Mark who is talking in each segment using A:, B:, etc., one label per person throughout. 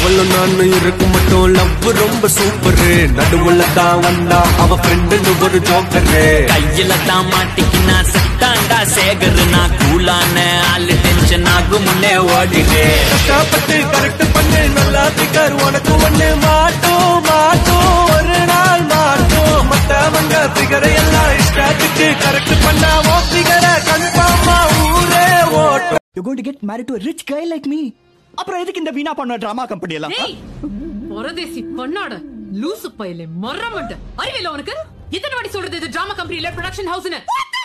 A: அவளும் நானும் இருக்கும் மட்டும் லவ் ரொம்ப சூப்பரு நடுவுல தான் வந்தா அவ ஃப்ரெண்டுன்னு ஒரு ஜோக்கரு
B: கையில தான் மாட்டிக்கினா செத்தாண்டா சேகர் நான் கூலான ஆளு டென்ஷன் ஆகும் முன்னே ஓடிடு
A: கஷ்டப்பட்டு கரெக்ட் பண்ணு நல்லா பிகர் உனக்கு ஒண்ணு மாட்டோம் மாட்டோம் ஒரு நாள் மாட்டோம் மத்தவங்க பிகரை எல்லாம் இஷ்டத்துக்கு கரெக்ட் பண்ணா ஓ பிகரை கன்ஃபார்மா ஊரே ஓட்டும்
C: You're going to get married to a rich guy like me. அப்புறம் எதுக்கு இந்த வீணா பண்ண டிராமா கம்பெனி எல்லாம்
D: ஏய் பரதேசி பண்ணாட லூசு பையலே மறமண்ட அறிவியல உனக்கு எத்தனை வாட்டி சொல்றது இது டிராமா கம்பெனில ப்ரொடக்ஷன் ஹவுஸ்னு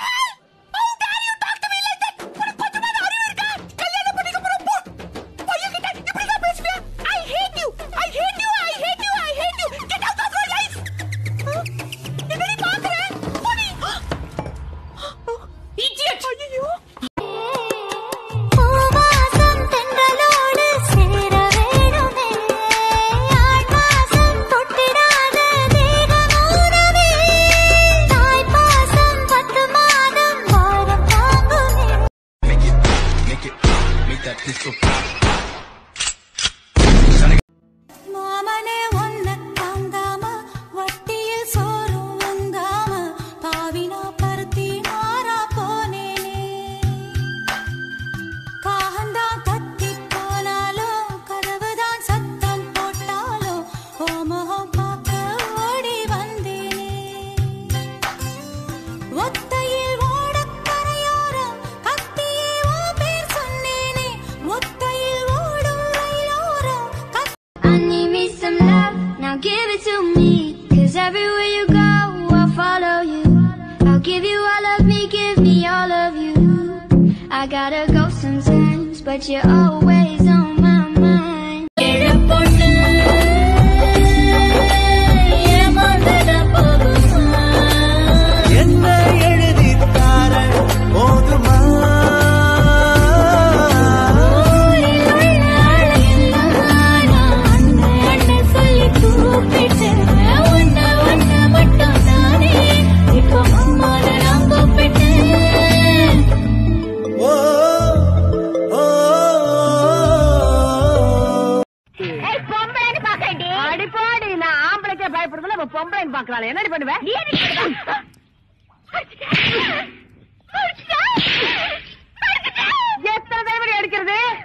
E: பூவாசம் தென்றலோடு சேர வேணுமே ஆழ்வாசம் தொட்டிடாத தேகமூனமே தாய்ப்பாசம் பத்து மாதம் வாரம் தாங்குமே மாமனே ஒன்ன தாங்காம வட்டியில் சோறும் வாங்காம பாவினா பருத்தி மாறா போனேனே காகந்தான் கத்தி போனாலும் கதவுதான் சத்தம் போட்டாலும் ஓ முகம் பார்க்க ஓடி வந்தேனே ஒத்தையில் ஓடக் கரையோரம் கத்தியே ஓ பேர் சொன்னேனே ஒத்தையில் ஓடும் ரயிலோரம் கத்தி
F: I need me some love, now give it to me. Cause everywhere you go, I'll follow you. I'll give you all of me, give me all of you. I gotta go sometimes, but you're always on my mind.
A: என்ன எழுதி தார போதுமா ஓ ஓ
G: அடிப்பாடி நான் ஆம்பளைக்கே பயப்படுறதுல இப்ப பொம்பளைன்னு பாக்குறாள் என்னடி பண்ணுவேன் எத்தனை தடவை அடிக்கிறது